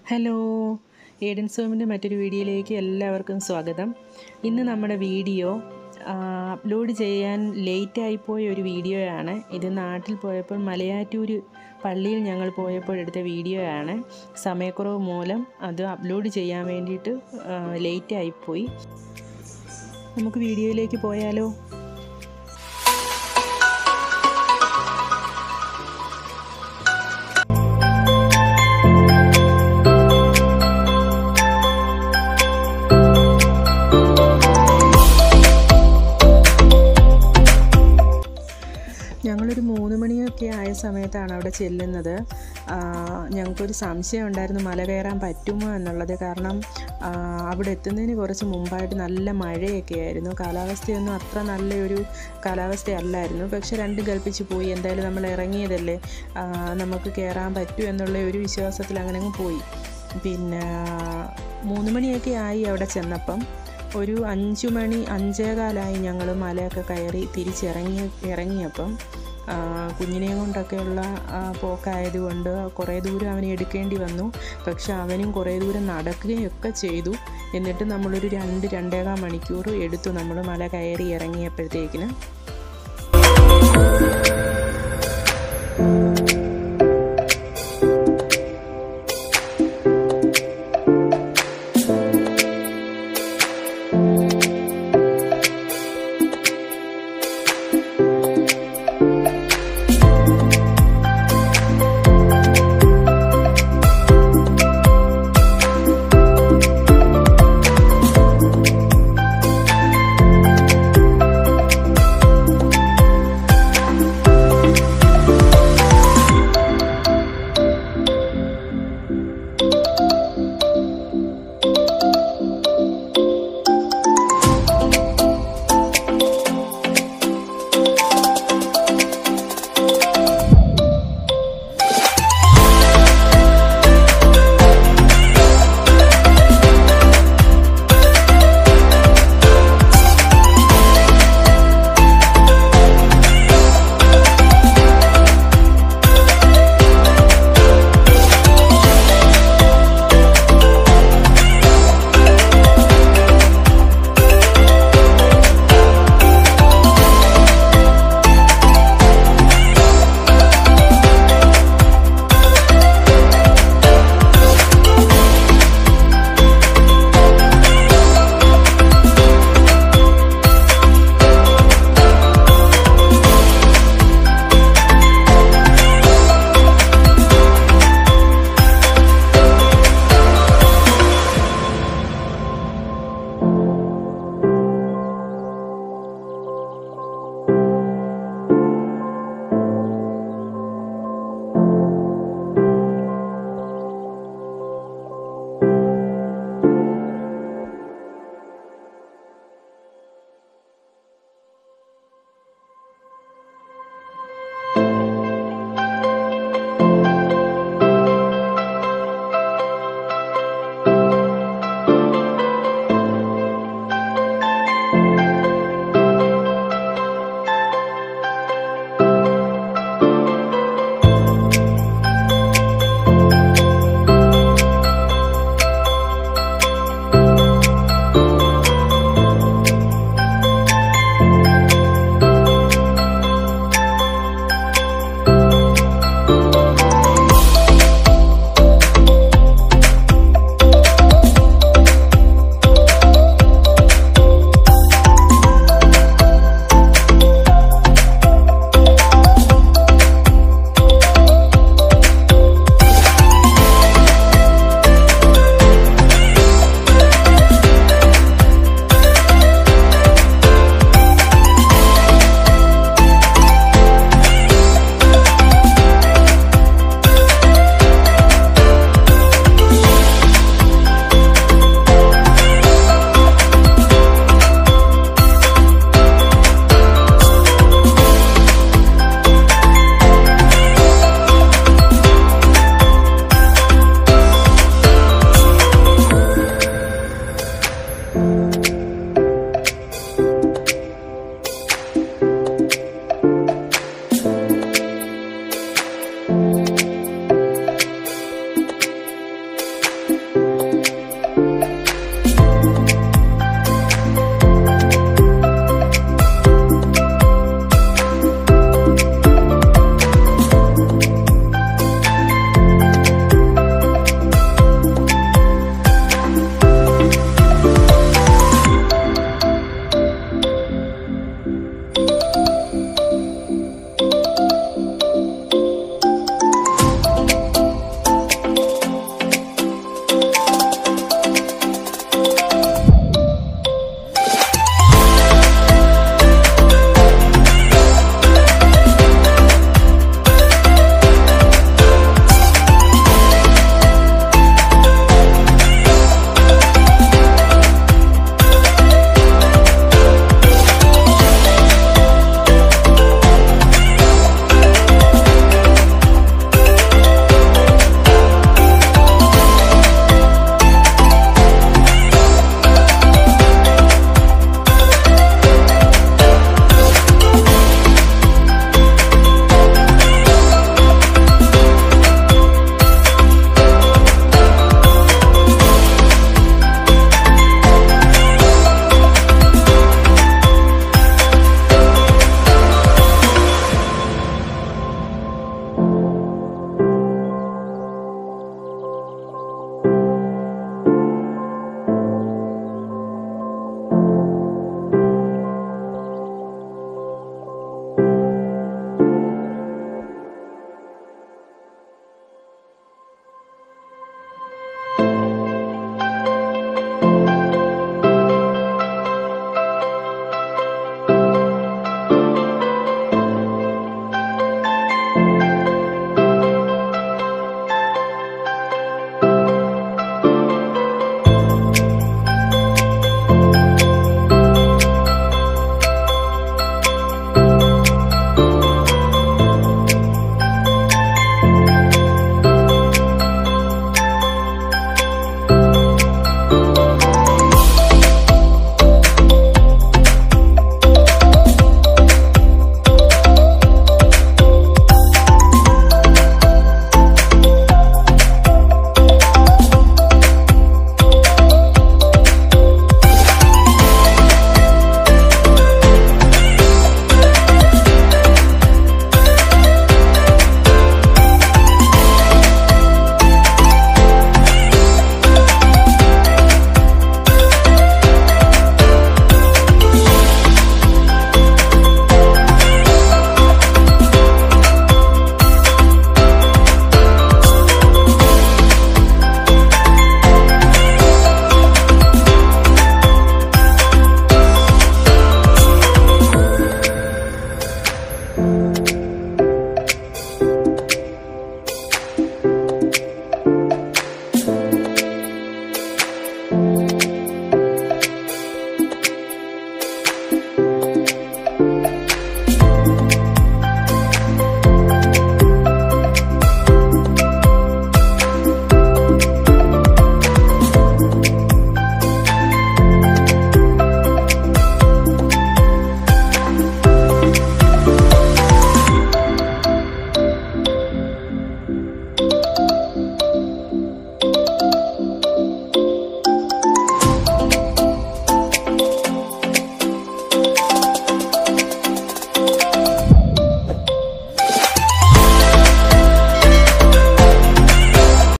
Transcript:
hello Aidan സോമിൻ്റെ മറ്റൊരു വീഡിയോയിലേക്ക് എല്ലാവർക്കും സ്വാഗതം ഇന്ന് നമ്മുടെ വീഡിയോ ആ, അപ്ലോഡ് ചെയ്യാൻ ലേറ്റായിപ്പോയ ഒരു വീഡിയോയാണ് ഇത് നാട്ടിൽ പോയപ്പോൾ മലയാറ്റൂർ പള്ളിയിൽ ഞങ്ങൾ പോയപ്പോൾ എടുത്ത വീഡിയോയാണ് സമയക്കുറവ് മൂലം അത് അപ്ലോഡ് ചെയ്യാൻ വേണ്ടിയിട്ട് ആ, ലേറ്റായിപ്പോയി നമുക്ക് വീഡിയോയിലേക്ക് പോയാലോ ഞങ്ങളൊരു മൂന്ന് മണിയൊക്കെ ആയ സമയത്താണ് അവിടെ ചെല്ലുന്നത് ആ, ഞങ്ങൾക്കൊരു സംശയം ഉണ്ടായിരുന്നു മല കയറാൻ പറ്റുമോ എന്നുള്ളത് കാരണം ആ, അവിടെ എത്തുന്നതിന് കുറച്ച് മുമ്പായിട്ട് നല്ല മഴയൊക്കെ ആയിരുന്നു കാലാവസ്ഥയൊന്നും അത്ര നല്ലൊരു കാലാവസ്ഥയല്ലായിരുന്നു പക്ഷെ രണ്ടും കൽപ്പിച്ച് പോയി എന്തായാലും നമ്മൾ ഇറങ്ങിയതല്ലേ ആ, നമുക്ക് കയറാൻ പറ്റൂ എന്നുള്ള ഒരു വിശ്വാസത്തിൽ അങ്ങനെ അങ്ങ് പോയി പിന്നെ മൂന്ന് മണിയൊക്കെ ആയി അവിടെ ചെന്നപ്പം ഒരു അഞ്ചു മണി അഞ്ചേകാലായി ഞങ്ങൾ മലയൊക്കെ കയറി തിരിച്ചിറങ്ങി ഇറങ്ങിയപ്പം ആ, കുഞ്ഞിനെയും കൊണ്ടൊക്കെയുള്ള ആ, പോക്കായതുകൊണ്ട് കുറേ ദൂരം അവനെ എടുക്കേണ്ടി വന്നു പക്ഷെ അവനും കുറേ ദൂരം നടക്കുകയൊക്കെ ചെയ്തു എന്നിട്ട് നമ്മളൊരു രണ്ട് രണ്ടേകാൽ മണിക്കൂർ എടുത്തു നമ്മൾ മല കയറി ഇറങ്ങിയപ്പോഴത്തേക്കിന്